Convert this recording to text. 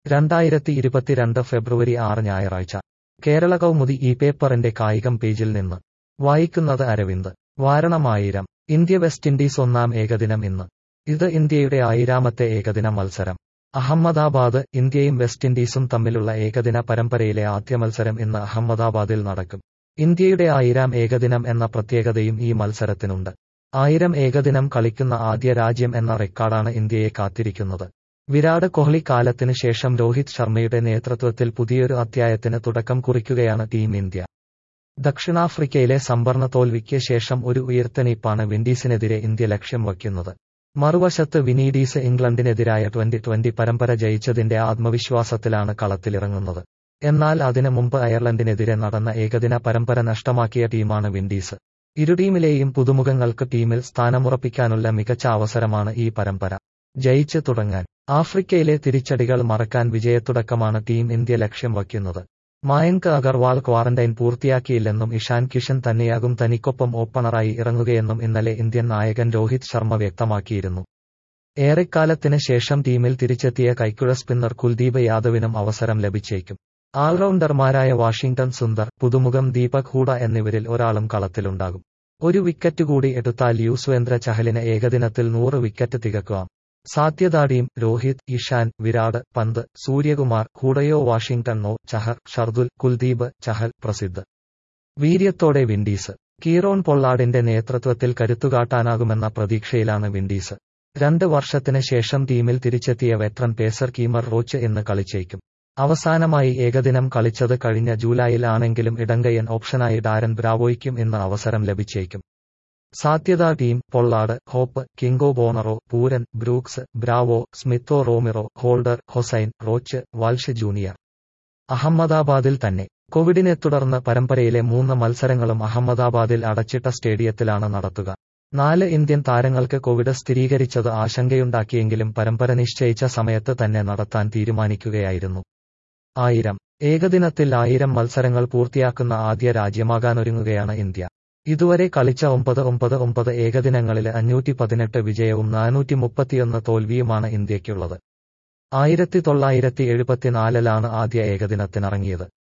രണ്ടായിരത്തി ഇരുപത്തിരണ്ട് ഫെബ്രുവരി ആറ് ഞായറാഴ്ച കേരള കൗമുദി ഈ പേപ്പറിന്റെ കായികം പേജിൽ നിന്ന് വായിക്കുന്നത് Aravind Varanamayiram India West Indies ഒന്നാം ഏകദിനം ഇന്ന് ഇത് ഇന്ത്യയുടെ ആയിരാമത്തെ ഏകദിന മത്സരം അഹമ്മദാബാദ് ഇന്ത്യയും വെസ്റ്റ് ഇൻഡീസും തമ്മിലുള്ള ഏകദിന പരമ്പരയിലെ ആദ്യ മത്സരം ഇന്ന് അഹമ്മദാബാദിൽ നടക്കും ഇന്ത്യയുടെ ആയിരം ഏകദിനം എന്ന പ്രത്യേകതയും ഈ മത്സരത്തിനുണ്ട് ആയിരം ഏകദിനം കളിക്കുന്ന ആദ്യ രാജ്യം എന്ന റെക്കോർഡാണ് ഇന്ത്യയെ കാത്തിരിക്കുന്നത് വിരാട് കോഹ്ലി കാലത്തിന് ശേഷം രോഹിത് ശർമ്മയുടെ നേതൃത്വത്തിൽ പുതിയൊരു അധ്യായത്തിന് തുടക്കം കുറിക്കുകയാണ് ടീം ഇന്ത്യ ദക്ഷിണാഫ്രിക്കയിലെ സംഭരണ തോൽവിക്ക് ശേഷം ഒരു ഉയർത്തെണീപ്പാണ് വിൻഡീസിനെതിരെ ഇന്ത്യ ലക്ഷ്യം വയ്ക്കുന്നത് മറുവശത്ത് വിനീഡീസ് ഇംഗ്ലണ്ടിനെതിരായ ട്വന്റി ട്വന്റി പരമ്പര ജയിച്ചതിന്റെ ആത്മവിശ്വാസത്തിലാണ് കളത്തിലിറങ്ങുന്നത് എന്നാൽ അതിനു മുമ്പ് അയർലൻഡിനെതിരെ നടന്ന ഏകദിന പരമ്പര നഷ്ടമാക്കിയ ടീമാണ് വിൻഡീസ് ഇരു ടീമിലെയും പുതുമുഖങ്ങൾക്ക് ടീമിൽ സ്ഥാനമുറപ്പിക്കാനുള്ള മികച്ച അവസരമാണ് ഈ പരമ്പര ജയിച്ച് തുടങ്ങാൻ ആഫ്രിക്കയിലെ തിരിച്ചടികൾ മറക്കാൻ വിജയത്തുടക്കമാണ് ടീം ഇന്ത്യ ലക്ഷ്യം വയ്ക്കുന്നത് മായങ്ക് അഗർവാൾ ക്വാറന്റൈൻ പൂർത്തിയാക്കിയില്ലെന്നും ഇഷാൻ കിഷൻ തന്നെയാകും തനിക്കൊപ്പം ഓപ്പണറായി ഇറങ്ങുകയെന്നും ഇന്നലെ ഇന്ത്യൻ നായകൻ രോഹിത് ശർമ്മ വ്യക്തമാക്കിയിരുന്നു ഏറെക്കാലത്തിന് ശേഷം ടീമിൽ തിരിച്ചെത്തിയ കൈക്കുഴ സ്പിന്നർ കുൽദീപ് യാദവിനും അവസരം ലഭിച്ചേക്കും ആൾറൗണ്ടർമാരായ വാഷിംഗ്ടൺ സുന്ദർ പുതുമുഖം ദീപക് ഹൂഡ എന്നിവരിൽ ഒരാളും കളത്തിലുണ്ടാകും ഒരു വിക്കറ്റ് കൂടി എടുത്താൽ യുസ്വേന്ദ്ര ചഹലിന് ഏകദിനത്തിൽ നൂറ് വിക്കറ്റ് തികക്കാം സാധ്യതാ ടീം രോഹിത് ഇഷാൻ വിരാട് പന്ത് സൂര്യകുമാർ ഹൂഡയോ വാഷിംഗ്ടണോ ചഹർ ഷർദുൽ കുൽദീപ് ചഹൽ പ്രസിദ്ധ് വീര്യത്തോടെ വിൻഡീസ് കീറോൺ പൊള്ളാഡിന്റെ നേതൃത്വത്തിൽ കരുത്തുകാട്ടാനാകുമെന്ന പ്രതീക്ഷയിലാണ് വിൻഡീസ് രണ്ട് വർഷത്തിന് ശേഷം ടീമിൽ തിരിച്ചെത്തിയ വെറ്ററൻ പേസർ കീമർ റോച്ച് എന്ന് കളിച്ചേക്കും അവസാനമായി ഏകദിനം കളിച്ചത് കഴിഞ്ഞ ജൂലൈയിൽ ആണെങ്കിലും ഇടങ്കയ്യൻ ഓപ്ഷനായി ഡാരൻ ബ്രാവോയ്ക്കും ഇന്ന് അവസരം ലഭിച്ചേക്കും സാധ്യതാ ടീം പൊള്ളാഡ് ഹോപ്പ് കിങ്കോ ബോണറോ പൂരൻ ബ്രൂക്സ് ബ്രാവോ സ്മിത്തോ Romario Holder Hosein Roach Walsh junior അഹമ്മദാബാദിൽ തന്നെ കോവിഡിനെ തുടർന്ന് പരമ്പരയിലെ മൂന്ന് മത്സരങ്ങളും അഹമ്മദാബാദിൽ അടച്ചിട്ട സ്റ്റേഡിയത്തിലാണ് നടത്തുക നാല് ഇന്ത്യൻ താരങ്ങൾക്ക് കോവിഡ് സ്ഥിരീകരിച്ചത് ആശങ്കയുണ്ടാക്കിയെങ്കിലും പരമ്പര നിശ്ചയിച്ച സമയത്ത് തന്നെ നടത്താൻ തീരുമാനിക്കുകയായിരുന്നു ആയിരം ഏകദിനത്തിൽ ആയിരം മത്സരങ്ങൾ പൂർത്തിയാക്കുന്ന ആദ്യ രാജ്യമാകാനൊരുങ്ങുകയാണ് ഇന്ത്യ ഇതുവരെ കളിച്ച ഒമ്പത് ഒമ്പത് ഒമ്പത് ഏകദിനങ്ങളിൽ അഞ്ഞൂറ്റി പതിനെട്ട് വിജയവും നാനൂറ്റി മുപ്പത്തിയൊന്ന് തോൽവിയുമാണ് ഇന്ത്യയ്ക്കുള്ളത് ആയിരത്തി തൊള്ളായിരത്തി എഴുപത്തിനാലിലാണ് ആദ്യ ഏകദിനത്തിനിറങ്ങിയത്